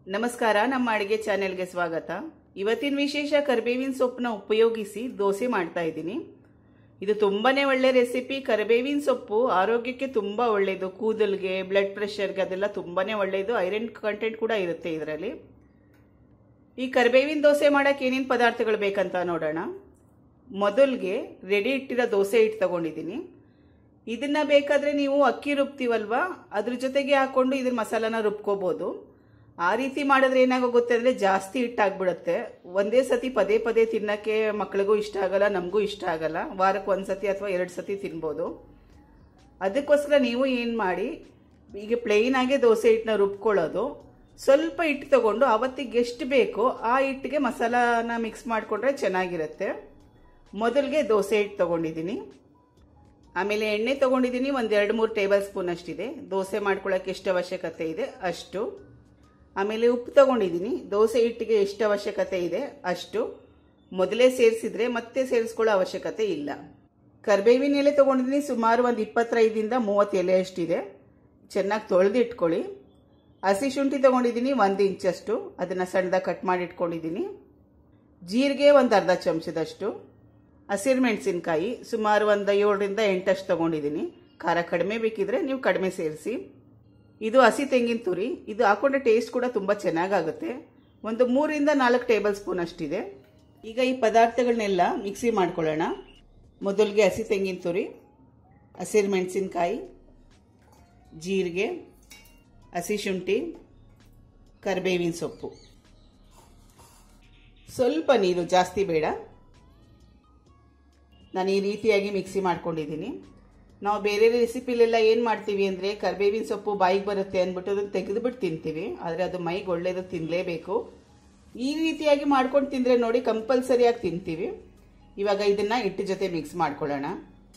ನಮಸ್ಕಾರ ನಮ್ಮ ಅಡುಗೆ ಚಾನೆಲ್ಗೆ ಸ್ವಾಗತ ಇವತ್ತಿನ ವಿಶೇಷ ಕರಿಬೇವಿನ ಸೊಪ್ಪನ್ನ ಉಪಯೋಗಿಸಿ ದೋಸೆ ಮಾಡ್ತಾ ಇದ್ದೀನಿ ಇದು ತುಂಬಾನೇ ಒಳ್ಳೆ ರೆಸಿಪಿ ಕರಿಬೇವಿನ ಸೊಪ್ಪು ಆರೋಗ್ಯಕ್ಕೆ ತುಂಬ ಒಳ್ಳೆಯದು ಕೂದಲ್ಗೆ ಬ್ಲಡ್ ಪ್ರೆಷರ್ಗೆ ಅದೆಲ್ಲ ತುಂಬಾನೇ ಒಳ್ಳೆಯದು ಐರನ್ ಕಂಟೆಂಟ್ ಕೂಡ ಇರುತ್ತೆ ಇದರಲ್ಲಿ ಈ ಕರಿಬೇವಿನ ದೋಸೆ ಮಾಡೋಕ್ಕೆ ಏನೇನು ಪದಾರ್ಥಗಳು ಬೇಕಂತ ನೋಡೋಣ ಮೊದಲಿಗೆ ರೆಡಿ ಇಟ್ಟಿರೋ ದೋಸೆ ಹಿಟ್ಟು ತಗೊಂಡಿದ್ದೀನಿ ಇದನ್ನ ಬೇಕಾದರೆ ನೀವು ಅಕ್ಕಿ ರುಬ್ತೀವಲ್ವಾ ಅದ್ರ ಜೊತೆಗೆ ಹಾಕೊಂಡು ಇದ್ರ ಮಸಾಲಾನ ರುಬ್ಕೋಬೋದು ಆ ರೀತಿ ಮಾಡಿದ್ರೆ ಏನಾಗೋಗುತ್ತೆ ಅಂದರೆ ಜಾಸ್ತಿ ಹಿಟ್ಟಾಗ್ಬಿಡುತ್ತೆ ಒಂದೇ ಸತಿ ಪದೇ ಪದೇ ತಿನ್ನೋಕ್ಕೆ ಮಕ್ಳಿಗೂ ಇಷ್ಟ ಆಗಲ್ಲ ನಮಗೂ ಇಷ್ಟ ಆಗಲ್ಲ ವಾರಕ್ಕೆ ಒಂದು ಸತಿ ಅಥವಾ ಎರಡು ಸತಿ ತಿನ್ಬೋದು ಅದಕ್ಕೋಸ್ಕರ ನೀವು ಏನು ಮಾಡಿ ಈಗ ಪ್ಲೇನ್ ಆಗಿ ದೋಸೆ ಹಿಟ್ಟನ್ನ ರುಬ್ಕೊಳ್ಳೋದು ಸ್ವಲ್ಪ ಹಿಟ್ಟು ತಗೊಂಡು ಅವತ್ತಿಗೆ ಎಷ್ಟು ಬೇಕೋ ಆ ಹಿಟ್ಟಿಗೆ ಮಸಾಲಾನ ಮಿಕ್ಸ್ ಮಾಡಿಕೊಂಡ್ರೆ ಚೆನ್ನಾಗಿರುತ್ತೆ ಮೊದಲಿಗೆ ದೋಸೆ ಹಿಟ್ಟು ತೊಗೊಂಡಿದ್ದೀನಿ ಆಮೇಲೆ ಎಣ್ಣೆ ತೊಗೊಂಡಿದ್ದೀನಿ ಒಂದು ಎರಡು ಮೂರು ಟೇಬಲ್ ಸ್ಪೂನ್ ಅಷ್ಟಿದೆ ದೋಸೆ ಮಾಡ್ಕೊಳ್ಳೋಕೆ ಎಷ್ಟು ಅವಶ್ಯಕತೆ ಇದೆ ಅಷ್ಟು ಆಮೇಲೆ ಉಪ್ಪು ತಗೊಂಡಿದ್ದೀನಿ ದೋಸೆ ಹಿಟ್ಟಿಗೆ ಎಷ್ಟು ಅವಶ್ಯಕತೆ ಇದೆ ಅಷ್ಟು ಮೊದಲೇ ಸೇರಿಸಿದ್ರೆ ಮತ್ತೆ ಸೇರಿಸ್ಕೊಳ್ಳೋ ಅವಶ್ಯಕತೆ ಇಲ್ಲ ಕರ್ಬೇವಿನ ಎಲೆ ತೊಗೊಂಡಿದ್ದೀನಿ ಸುಮಾರು ಒಂದು ಇಪ್ಪತ್ತೈದಿಂದ ಮೂವತ್ತು ಎಲೆ ಅಷ್ಟಿದೆ ಚೆನ್ನಾಗಿ ತೊಳೆದು ಇಟ್ಕೊಳ್ಳಿ ಹಸಿ ಶುಂಠಿ ತೊಗೊಂಡಿದ್ದೀನಿ ಒಂದು ಇಂಚಷ್ಟು ಅದನ್ನು ಸಣ್ಣದಾಗಿ ಕಟ್ ಮಾಡಿ ಇಟ್ಕೊಂಡಿದ್ದೀನಿ ಜೀರಿಗೆ ಒಂದು ಅರ್ಧ ಚಮಚದಷ್ಟು ಹಸಿರು ಮೆಣಸಿನ್ಕಾಯಿ ಸುಮಾರು ಒಂದು ಏಳರಿಂದ ಎಂಟಷ್ಟು ತೊಗೊಂಡಿದ್ದೀನಿ ಖಾರ ಕಡಿಮೆ ಬೇಕಿದ್ರೆ ನೀವು ಕಡಿಮೆ ಸೇರಿಸಿ ಇದು ಹಸಿ ತೆಂಗಿನ ತುರಿ ಇದು ಹಾಕೊಂಡ್ರೆ ಟೇಸ್ಟ್ ಕೂಡ ತುಂಬ ಚೆನ್ನಾಗಾಗುತ್ತೆ ಒಂದು ಮೂರಿಂದ ನಾಲ್ಕು ಟೇಬಲ್ ಸ್ಪೂನ್ ಅಷ್ಟಿದೆ ಈಗ ಈ ಪದಾರ್ಥಗಳನ್ನೆಲ್ಲ ಮಿಕ್ಸಿ ಮಾಡ್ಕೊಳ್ಳೋಣ ಮೊದಲಿಗೆ ಹಸಿ ತೆಂಗಿನ ತುರಿ ಹಸಿರು ಮೆಣಸಿನ್ಕಾಯಿ ಜೀರಿಗೆ ಹಸಿ ಶುಂಠಿ ಕರಿಬೇವಿನ ಸೊಪ್ಪು ಸ್ವಲ್ಪ ನೀರು ಜಾಸ್ತಿ ಬೇಡ ನಾನು ಈ ರೀತಿಯಾಗಿ ಮಿಕ್ಸಿ ಮಾಡ್ಕೊಂಡಿದ್ದೀನಿ ನಾವು ಬೇರೆ ರೆಸಿಪಿಲೆಲ್ಲ ಏನು ಮಾಡ್ತೀವಿ ಅಂದರೆ ಕರಿಬೇವಿನ ಸೊಪ್ಪು ಬಾಯಿಗೆ ಬರುತ್ತೆ ಅಂದ್ಬಿಟ್ಟು ಅದನ್ನು ತೆಗೆದುಬಿಟ್ಟು ತಿಂತೀವಿ ಆದರೆ ಅದು ಮೈಗೆ ಒಳ್ಳೇದು ತಿನ್ನಲೇಬೇಕು ಈ ರೀತಿಯಾಗಿ ಮಾಡ್ಕೊಂಡು ತಿಂದರೆ ನೋಡಿ ಕಂಪಲ್ಸರಿಯಾಗಿ ತಿಂತೀವಿ ಇವಾಗ ಇದನ್ನು ಹಿಟ್ಟು ಜೊತೆ ಮಿಕ್ಸ್ ಮಾಡ್ಕೊಳ್ಳೋಣ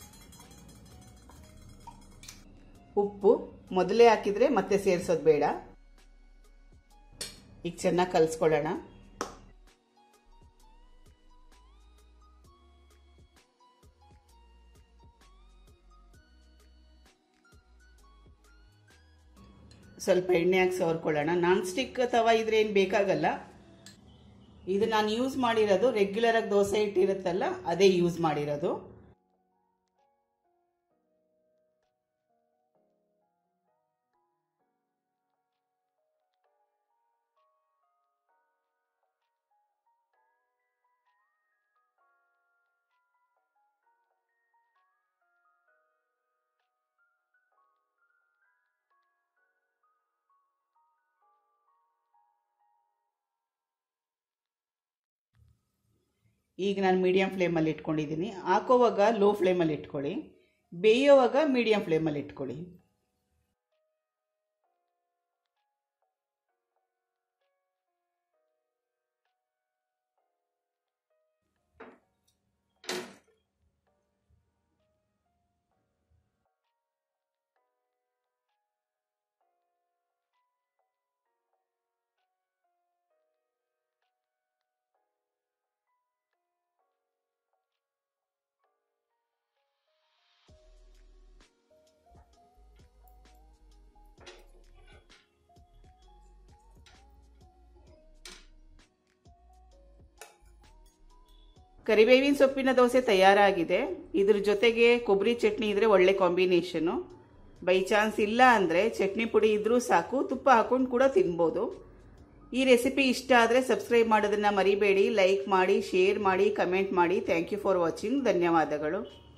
ಉಪ್ಪು ಮೊದಲೇ ಹಾಕಿದರೆ ಮತ್ತೆ ಸೇರಿಸೋದು ಬೇಡ ಈಗ ಚೆನ್ನಾಗಿ ಕಲಿಸ್ಕೊಳ್ಳೋಣ ಸ್ವಲ್ಪ ಎಣ್ಣೆ ಹಾಕಿ ಸವರ್ಕೊಳ್ಳೋಣ ನಾನ್ ಸ್ಟಿಕ್ ತವ ಇದ್ರೆ ಏನು ಬೇಕಾಗಲ್ಲ ಇದು ನಾನು ಯೂಸ್ ಮಾಡಿರೋದು ರೆಗ್ಯುಲರ್ ಆಗಿ ದೋಸೆ ಇಟ್ಟಿರುತ್ತಲ್ಲ ಅದೇ ಯೂಸ್ ಮಾಡಿರೋದು ಈಗ ನಾನು ಮೀಡಿಯಮ್ ಫ್ಲೇಮಲ್ಲಿ ಇಟ್ಕೊಂಡಿದ್ದೀನಿ ಹಾಕೋವಾಗ ಲೋ ಫ್ಲೇಮಲ್ಲಿ ಇಟ್ಕೊಳ್ಳಿ ಬೇಯೋವಾಗ ಮೀಡಿಯಮ್ ಫ್ಲೇಮಲ್ಲಿ ಇಟ್ಕೊಳ್ಳಿ ಕರಿಬೇವಿನ ಸೊಪ್ಪಿನ ದೋಸೆ ತಯಾರಾಗಿದೆ ಇದ್ರ ಜೊತೆಗೆ ಕೊಬ್ಬರಿ ಚಟ್ನಿ ಇದ್ರೆ ಒಳ್ಳೆ ಕಾಂಬಿನೇಷನು ಬೈ ಚಾನ್ಸ್ ಇಲ್ಲ ಅಂದರೆ ಚಟ್ನಿ ಪುಡಿ ಇದ್ರೂ ಸಾಕು ತುಪ್ಪ ಹಾಕೊಂಡು ಕೂಡ ತಿನ್ಬೋದು ಈ ರೆಸಿಪಿ ಇಷ್ಟ ಆದರೆ ಸಬ್ಸ್ಕ್ರೈಬ್ ಮಾಡೋದನ್ನು ಮರಿಬೇಡಿ ಲೈಕ್ ಮಾಡಿ ಶೇರ್ ಮಾಡಿ ಕಮೆಂಟ್ ಮಾಡಿ ಥ್ಯಾಂಕ್ ಯು ಫಾರ್ ವಾಚಿಂಗ್ ಧನ್ಯವಾದಗಳು